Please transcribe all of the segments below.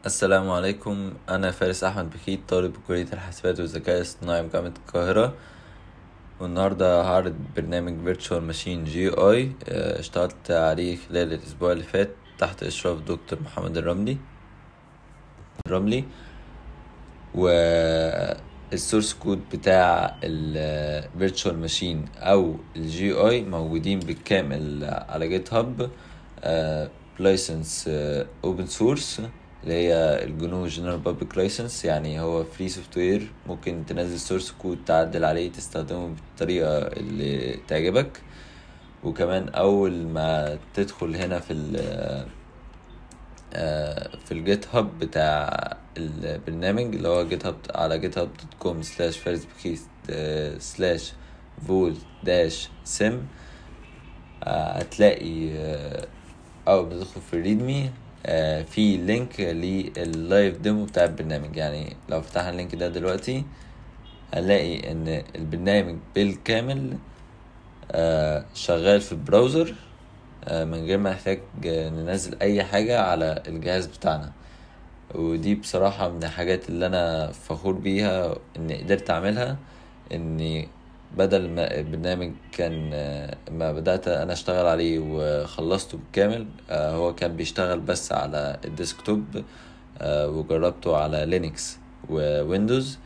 السلام عليكم أنا فارس أحمد بخيت طالب بكلية الحاسبات والذكاء الاصطناعي بجامعة القاهرة والنهاردة هعرض برنامج فيرتشوال ماشين جي اي اشتغلت عليه خلال الأسبوع اللي فات تحت إشراف دكتور محمد الرملي الرملي والسورس كود بتاع الفيرتشوال ماشين أو الجي اي موجودين بالكامل على جيت هاب لايسنس اوبن سورس اللي هي الجنو جنرال بابليك لايسنس يعني هو فري سوفت وير ممكن تنزل سورس كود تعدل عليه تستخدمه بالطريقة اللي تعجبك وكمان اول ما تدخل هنا في ال في الجيت هاب بتاع البرنامج اللي هو جيت هاب على جيت هاب دوت كوم سلاش فارس بخيت سلاش فول داش سم هتلاقي اول ما تدخل في الريدمي في لينك لللايف ديمو بتاع البرنامج يعني لو فتحنا اللينك ده دلوقتي هنلاقي ان البرنامج بالكامل شغال في البراوزر من غير ما نحتاج ننزل اي حاجة على الجهاز بتاعنا ودي بصراحة من الحاجات اللي انا فخور بيها اني قدرت اعملها اني بدل ما البرنامج كان ما بدأت أنا أشتغل عليه وخلصته بالكامل هو كان بيشتغل بس على الديسكتوب وجربته على لينكس وويندوز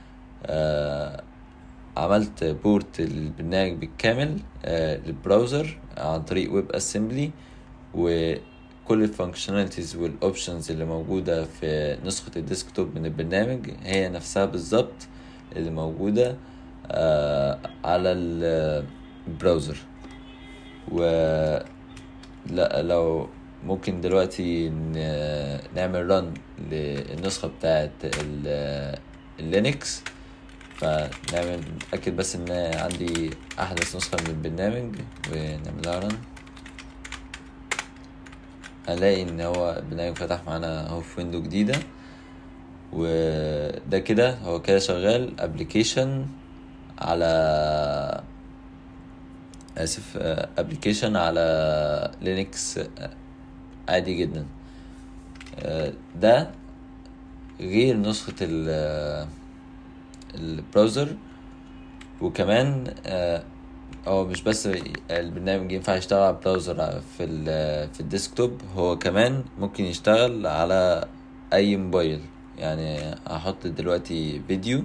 عملت بورت البرنامج بالكامل للبراوزر عن طريق ويب اسمبلي وكل الفانكشناليتيز والاوبشنز اللي موجودة في نسخة الديسكتوب من البرنامج هي نفسها بالظبط اللي موجودة آه على البراوزر و لا لو ممكن دلوقتي نعمل رن للنسخة بتاعت اللينكس فنعمل نتأكد بس ان عندي احدث نسخة من البرنامج ونعملها رن هنلاقي ان هو البرنامج فتح معانا اهو في ويندو جديدة وده كده هو كده شغال ابلكيشن على اسف ابلكيشن على لينكس عادي جدا ده غير نسخة البراوزر وكمان هو مش بس البرنامج ينفع يشتغل على البراوزر في في الديسكتوب هو كمان ممكن يشتغل على اي موبايل يعني هحط دلوقتي فيديو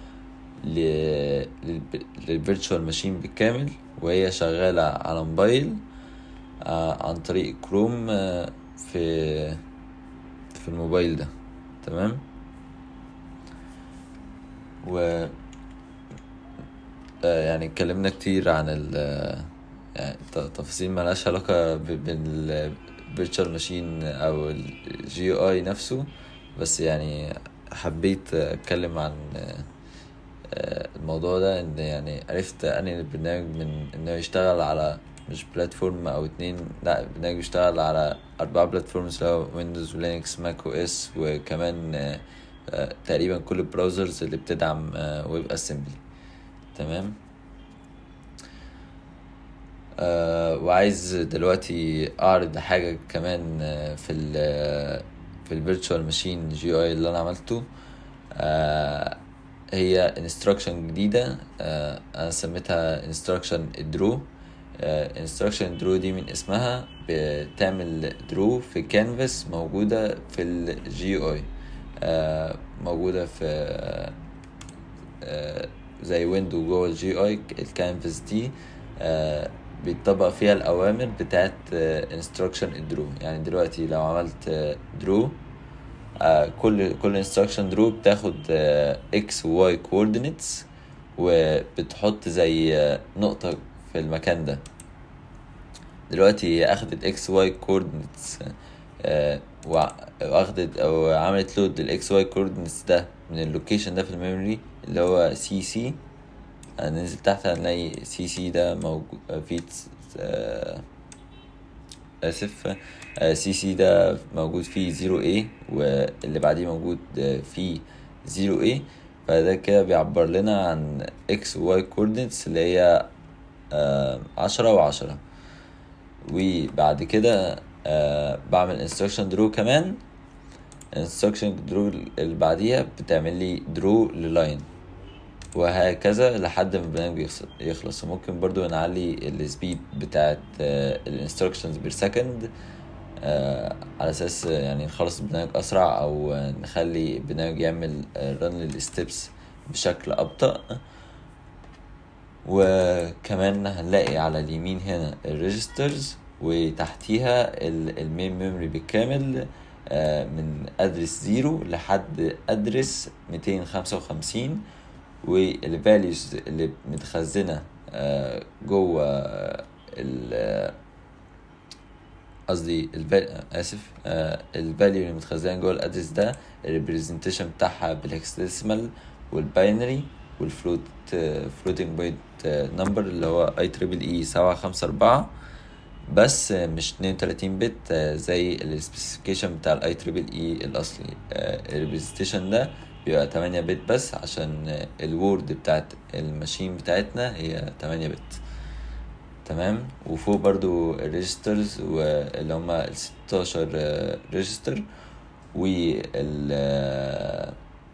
للفيرتشوال ماشين بالكامل وهي شغالة على موبايل عن طريق كروم في في الموبايل ده تمام و يعني اتكلمنا كتير عن ال يعني تفاصيل ملهاش علاقة بالفيرتشوال ماشين او الجي اي نفسه بس يعني حبيت اتكلم عن الموضوع ده ان يعني عرفت انقل البرنامج من انه يشتغل على مش بلاتفورم او اتنين لا البرنامج بيشتغل على اربعة بلاتفورمز اللي هو ويندوز ولينكس ماك او اس وكمان تقريبا كل البراوزرز اللي بتدعم ويب اسمبلي تمام آه وعايز دلوقتي اعرض حاجة كمان في ال في الفيرتشوال ماشين جي اي اللي انا عملته آه هي انستراكشن جديدة آه انا سميتها انستراكشن درو انستراكشن درو دي من اسمها بتعمل درو في كانفاس موجودة في الجي اي آه موجودة في آه زي ويندو جوه الجي اي الكانفاس دي آه بيطبق فيها الاوامر بتاعت انستراكشن درو يعني دلوقتي لو عملت درو آه كل كل انستراكشن درو بتاخد اكس وواي كوردينيتس وبتحط زي آه نقطة في المكان ده دلوقتي هي اخدت اكس واي كوردينيتس واخدت او عملت لود للاكس واي كوردينيتس ده من اللوكيشن ده في الميموري اللي هو سي سي هننزل تحت هنلاقي سي سي ده موجود في آه اسف سي سي ده موجود فيه زيرو اي واللي بعديه موجود فيه زيرو اي فده كده بيعبر لنا عن اكس وواي كوردينتس اللي هي عشرة وعشرة وبعد كده آه بعمل instruction درو كمان instruction درو اللي بعديها بتعمل لي درو للاين وهكذا لحد ما البرنامج يخلص- يخلص وممكن برضو نعلي السبيد بتاعت الانستركشنز بير سكند على اساس آه، يعني نخلص البرنامج اسرع او آه، نخلي البرنامج يعمل رن للستبس بشكل ابطأ وكمان هنلاقي على اليمين هنا الريجسترز وتحتيها المين ميموري بالكامل آه، من ادرس زيرو لحد ادرس ميتين خمسة وخمسين والفاليوز اللي متخزنة آه، جوه ال قصدي الفال... اسف الفاليو اللي متخزنه جوه الادرس ده الريبريزنتيشن بتاعها بالهكسديسمال والباينري والفلوت فلوتنج بوينت نمبر اللي هو اي تريبل اي سبعة خمسة أربعة بس آه، مش 32 بت آه، زي السبيسيفيكيشن بتاع الاي تريبل اي الاصلي الريبريزنتيشن ده بيبقى 8 بت بس عشان آه، الوورد بتاعت الماشين بتاعتنا هي 8 بت تمام وفوق برضو الريجسترز واللي هما ال 16 ريجستر وال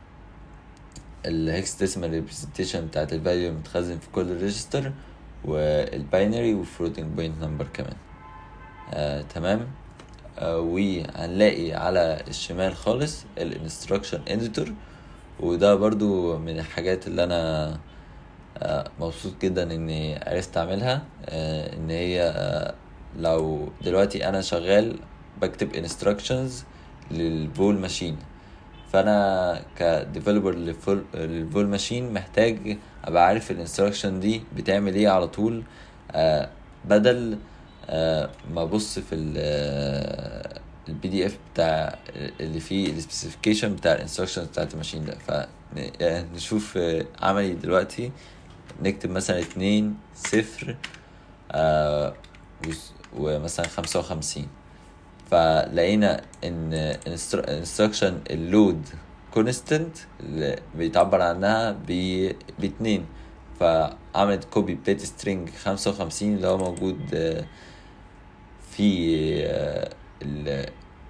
الهكسديسمال ريبريزنتيشن بتاعت الفاليو المتخزن في كل ريجستر والباينري والفلوتنج بوينت نمبر كمان آه، تمام آه، وهنلاقي على الشمال خالص الانستراكشن اديتور وده برضو من الحاجات اللي انا آه، مبسوط جدا اني عرفت اعملها آه، ان هي آه، لو دلوقتي انا شغال بكتب انستراكشنز للفول ماشين فانا كديفلوبر للفول ماشين محتاج ابقى عارف الانستراكشن دي بتعمل ايه على طول آه، بدل آه، ما ابص في البي دي اف بتاع اللي فيه السبيسيفيكيشن بتاع الانستراكشن بتاعت الماشين ده فنشوف عملي دلوقتي نكتب مثلا اتنين صفر آه، وس- ومثلا خمسة وخمسين فلقينا ان انستراكشن اللود كونستنت اللي بيتعبر عنها ب باتنين فعملت كوبي بيت سترينج خمسة وخمسين اللي هو موجود آه، في آه، ال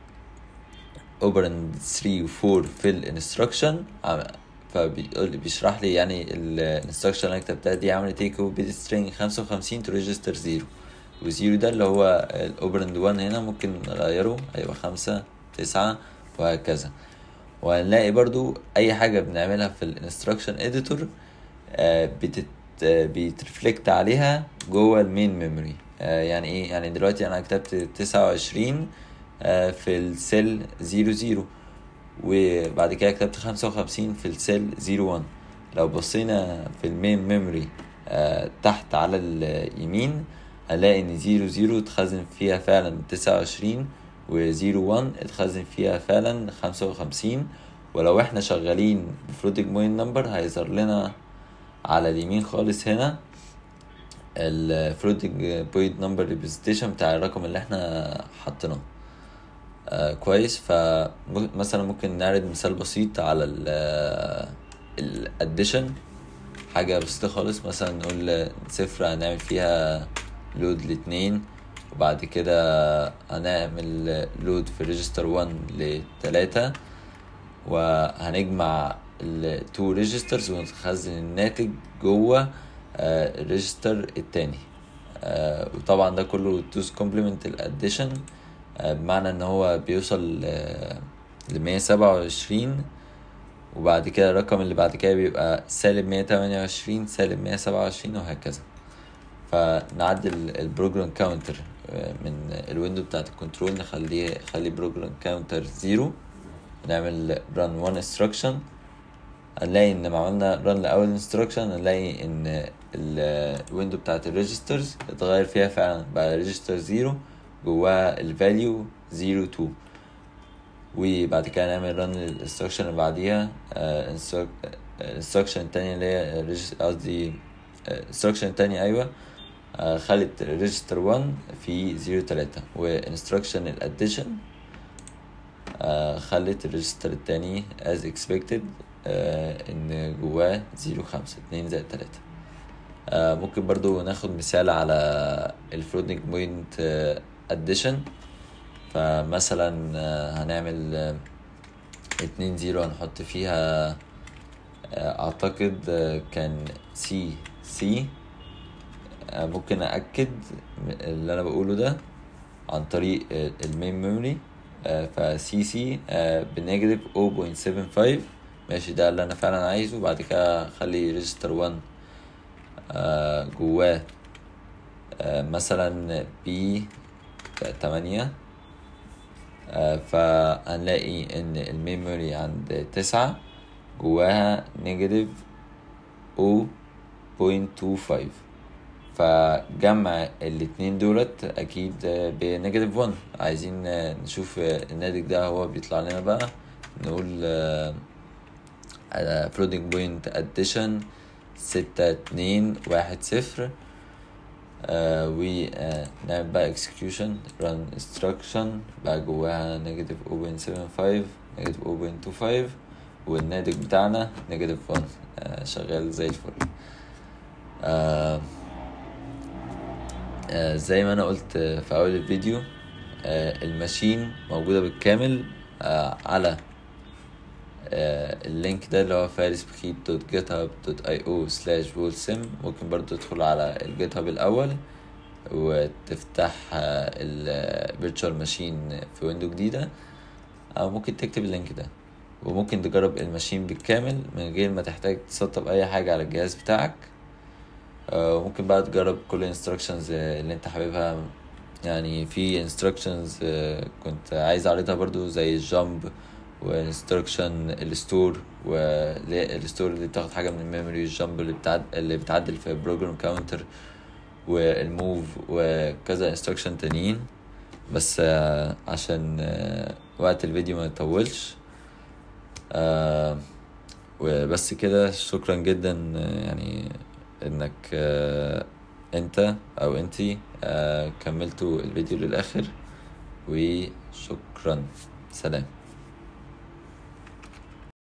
اوبرند 3 و 4 في الانستراكشن فبيقول لي بيشرح لي يعني الانستراكشن اللي انا كتبتها دي عملت ايه كوبي بيت سترينج 55 تو ريجستر 0 وزيرو ده اللي هو الاوبرند 1 هنا ممكن نغيره هيبقى خمسة تسعة وهكذا وهنلاقي برضو اي حاجة بنعملها في الانستراكشن اديتور بتت بيترفلكت عليها جوه المين ميموري يعني ايه يعني دلوقتي انا كتبت تسعة وعشرين في السيل زيرو زيرو وبعد كده كتبت خمسة وخمسين في السيل زيرو وان لو بصينا في المين ميموري تحت على اليمين هنلاقي ان زيرو زيرو اتخزن فيها فعلا تسعة وعشرين وزيرو وان اتخزن فيها فعلا خمسة وخمسين ولو احنا شغالين بفلوتنج بوينت نمبر هيظهر لنا على اليمين خالص هنا الفلوتنج بوينت نمبر ريبريزنتيشن بتاع الرقم اللي احنا حطيناه آه كويس فمثلا ممكن نعرض مثال بسيط على الاديشن حاجة بسيطة خالص مثلا نقول صفر هنعمل فيها لود لاتنين وبعد كده هنعمل لود في ريجستر 1 لتلاتة وهنجمع التو ريجسترز ونخزن الناتج جوه الريجستر التاني آه وطبعا ده كله توز كومبلمنت الاديشن آه بمعنى ان هو بيوصل لمية سبعة وعشرين وبعد كده الرقم اللي بعد كده بيبقى سالب مية تمانية وعشرين سالب مية سبعة وعشرين وهكذا فنعدل البروجرام كاونتر من الويندو بتاعت الكنترول نخليه خلي بروجرام كاونتر زيرو نعمل run one instruction هنلاقي ان لما عملنا run لأول instruction هنلاقي ان الويندو بتاعت الريجسترز اتغير فيها فعلا بقى ريجستر زيرو جواها الفاليو زيرو تو وبعد كده نعمل run للانستراكشن اللي بعديها الانستراكشن التانية اللي هي قصدي الانستراكشن التانية ايوه خلت ريجستر 1 في زيرو تلاتة وانستراكشن الاديشن خلت الريجستر التاني as expected ان جواه زيرو خمسة اتنين زائد تلاتة ممكن برضو ناخد مثال على الفلوتنج بوينت اديشن فمثلا هنعمل اتنين زيرو هنحط فيها آه، اعتقد آه، كان سي سي آه، ممكن اكد اللي انا بقوله ده عن طريق المين ميموري فسي سي بنيجاتيف 0.75 ماشي ده اللي انا فعلا عايزه بعد كده اخلي ريجستر 1 جواه مثلا بي تمانية فهنلاقي ان الميموري عند تسعة جواها نيجاتيف او بوينت تو فايف فجمع الاتنين دولت اكيد بنيجاتيف ون عايزين نشوف الناتج ده هو بيطلع لنا بقى نقول على فلوتنج بوينت اديشن ستة اتنين واحد صفر ونعمل بقى execution run instruction بقى جواها نيجاتيف 0.75 نيجاتيف 0.25 والناتج بتاعنا نيجاتيف 1 آه شغال زي الفل آه آه زي ما انا قلت في اول الفيديو آه الماشين موجودة بالكامل آه على آه اللينك ده اللي هو فارس بخيت دوت جيت هاب دوت اي او سلاش سيم ممكن برضو تدخل على الجيت هاب الاول وتفتح الفيرتشوال ماشين في ويندو جديدة او ممكن تكتب اللينك ده وممكن تجرب الماشين بالكامل من غير ما تحتاج تسطب اي حاجة على الجهاز بتاعك وممكن بقى تجرب كل الانستراكشنز اللي انت حاببها يعني في انستراكشنز كنت عايز اعرضها برضو زي الجامب وانستراكشن الستور والستور اللي بتاخد حاجه من الميموري الجامب اللي بتعد اللي بتعدل في بروجرام كاونتر والموف وكذا انستراكشن تانيين بس عشان وقت الفيديو ما يطولش وبس كده شكرا جدا يعني انك انت او انتي كملتوا الفيديو للاخر وشكرا سلام